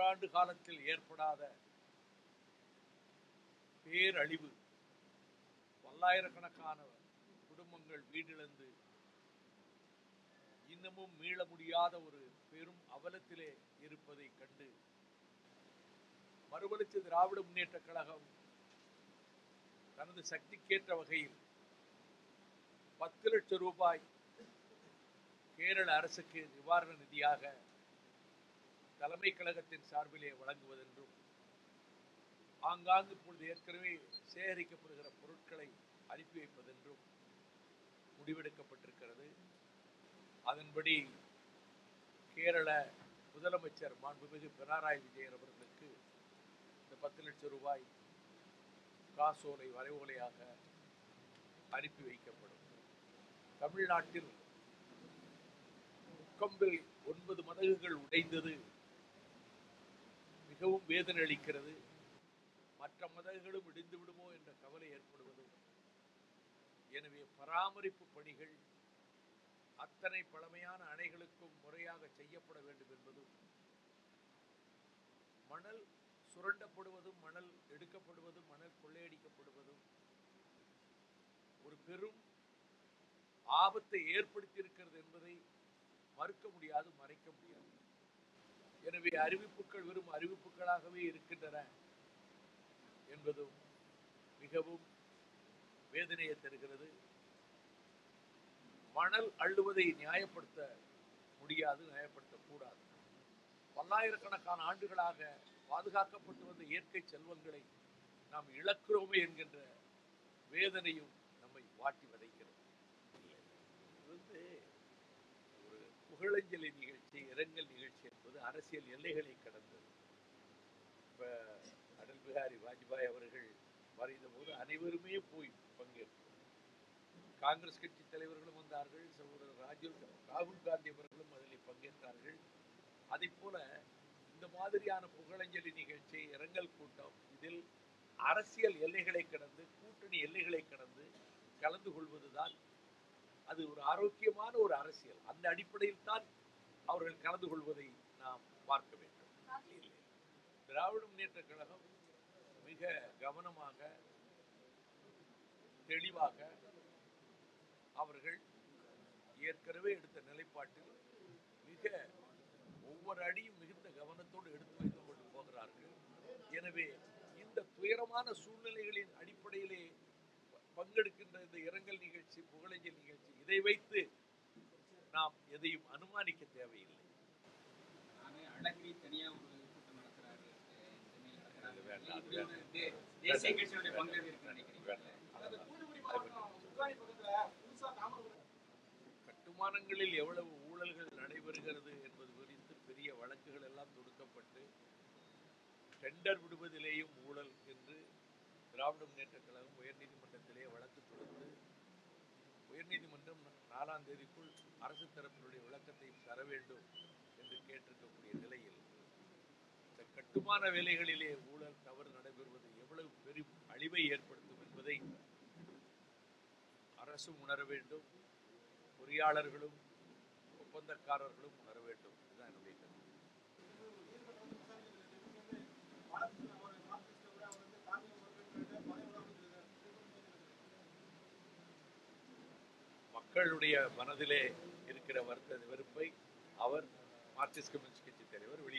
நூறாண்டு காலத்தில் ஏற்படாத பேரழிவு பல்லாயிரக்கணக்கான குடும்பங்கள் வீடிழந்து இன்னமும் மீள முடியாத ஒரு பெரும் அவலத்திலே இருப்பதை கண்டு மறுமலர்ச்சி திராவிட முன்னேற்ற கழகம் தனது சக்திக்கேற்ற வகையில் பத்து லட்சம் ரூபாய் கேரள அரசுக்கு நிவாரண நிதியாக தலைமை கழகத்தின் சார்பிலே வழங்குவதென்றும் ஆங்காங்கு இப்பொழுது ஏற்கனவே சேகரிக்கப்படுகிற பொருட்களை அனுப்பி வைப்பதென்றும் முடிவெடுக்கப்பட்டிருக்கிறது அதன்படி கேரள முதலமைச்சர் மாண்புமிகு பினராயி விஜயன் அவர்களுக்கு இந்த பத்து லட்சம் ரூபாய் காசோலை வரைவோலையாக அனுப்பி வைக்கப்படும் தமிழ்நாட்டில் முக்கம்பில் ஒன்பது மதகுகள் உடைந்தது மிகவும் வேதனை அளிக்கிறது மற்ற மதகுகளும் இடிந்து விடுமோ என்ற கவலை ஏற்படுவதும் எனவே பராமரிப்பு பணிகள் அத்தனை பழமையான அணைகளுக்கும் முறையாக செய்யப்பட வேண்டும் என்பதும் மணல் சுரண்டப்படுவதும் மணல் எடுக்கப்படுவதும் மணல் கொள்ளையடிக்கப்படுவதும் ஒரு பெரும் ஆபத்தை ஏற்படுத்தி இருக்கிறது என்பதை மறுக்க முடியாது மறைக்க முடியாது எனவே அறிவிப்புகள் வெறும் அறிவிப்புகளாகவே இருக்கின்றன என்பதும் மிகவும் வேதனையை தருகிறது மணல் அள்ளுவதை நியாயப்படுத்த முடியாது நியாயப்படுத்தக்கூடாது பல்லாயிரக்கணக்கான ஆண்டுகளாக பாதுகாக்கப்பட்டு வந்த இயற்கை செல்வங்களை நாம் இழக்கிறோமே என்கின்ற வேதனையும் நம்மை வாட்டி வதைக்கிறது இது வந்து ஒரு புகழஞ்சலி நிகழ்ச்சி இரங்கல் நிகழ்ச்சி என்பது அரசியல் எல்லைகளை கடந்தது இப்ப அடல் பிகாரி வாஜ்பாய் அவர்கள் மறைந்த போது அனைவருமே போய் பங்கேற்றோம் காங்கிரஸ் கட்சி தலைவர்களும் வந்தார்கள் சகோதரர் ராஜீவ் ராகுல் காந்தி அவர்களும் அதில் பங்கேற்றார்கள் அதை போல இந்த மாதிரியான புகழஞ்சலி நிகழ்ச்சி இரங்கல் கூட்டம் இதில் அரசியல் எல்லைகளை கடந்து கூட்டணி எல்லைகளை கடந்து கலந்து கொள்வதுதான் அது ஒரு ஆரோக்கியமான ஒரு அரசியல் அந்த அடிப்படையில் தான் அவர்கள் கலந்து கொள்வதை நாம் பார்க்க வேண்டும் இல்லை. திராவிட முன்னேற்ற கழகம் மிக கவனமாக தெளிவாக அவர்கள் ஏற்கனவே எடுத்த நிலைப்பாட்டில் மிக ஒவ்வொரு அடியும் மிகுந்த கவனத்தோடு எடுத்து வைத்துக் கொண்டு போகிறார்கள் எனவே இந்த துயரமான சூழ்நிலைகளின் அடிப்படையிலே ப- பங்கெடுக்கின்ற இந்த இரங்கல் நிகழ்ச்சி புகழஞ்சல் நிகழ்ச்சி இதை வைத்து நாம் எதையும் அனுமானிக்க தேவையில்லை நானே அழகிரி தனியா ஒரு கூட்டம் நடத்துறாரு அஹ் சென்னையில் நடத்துறாரு. அது வேண்டாம், அது இப்படி ஒரு வேண்டாம். தே- தேசிய கட்சியுடைய பங்கு இருக்குன்னு நினைக்கிறீங்க வேண்டாம். கட்டுமானங்களில் எவ்வளவு ஊழல்கள் நடைபெறுகிறது என்பது குறித்து பெரிய வழக்குகள் எல்லாம் தொடுக்கப்பட்டு டெண்டர் விடுவதிலேயும் ஊழல் என்று திராவிட முன்னேற்ற கழகம் உயர்நீதிமன்றத்திலே வழக்கு தொடுத்து உயர்நீதிமன்றம் நாலாம் தேதிக்குள் அரசு தரப்பினுடைய விளக்கத்தை தர வேண்டும் என்று கேட்டிருக்கக்கூடிய நிலையில் இந்த கட்டுமான வேலைகளிலே ஊழல் தவறு நடைபெறுவது எவ்வளவு பெரும் அழிவை ஏற்படுத்தும் என்பதை அரசும் உணர வேண்டும் பொறியாளர்களும் ஒப்பந்தக்காரர்களும் உணர வேண்டும் இதுதான் என்னுடைய கருத்து மக்களுடைய மனதிலே இருக்கிற வருத்த வெறுப்பை அவர் மார்க்சிஸ்ட் கம்யூனிஸ்ட் கட்சி தலைவர்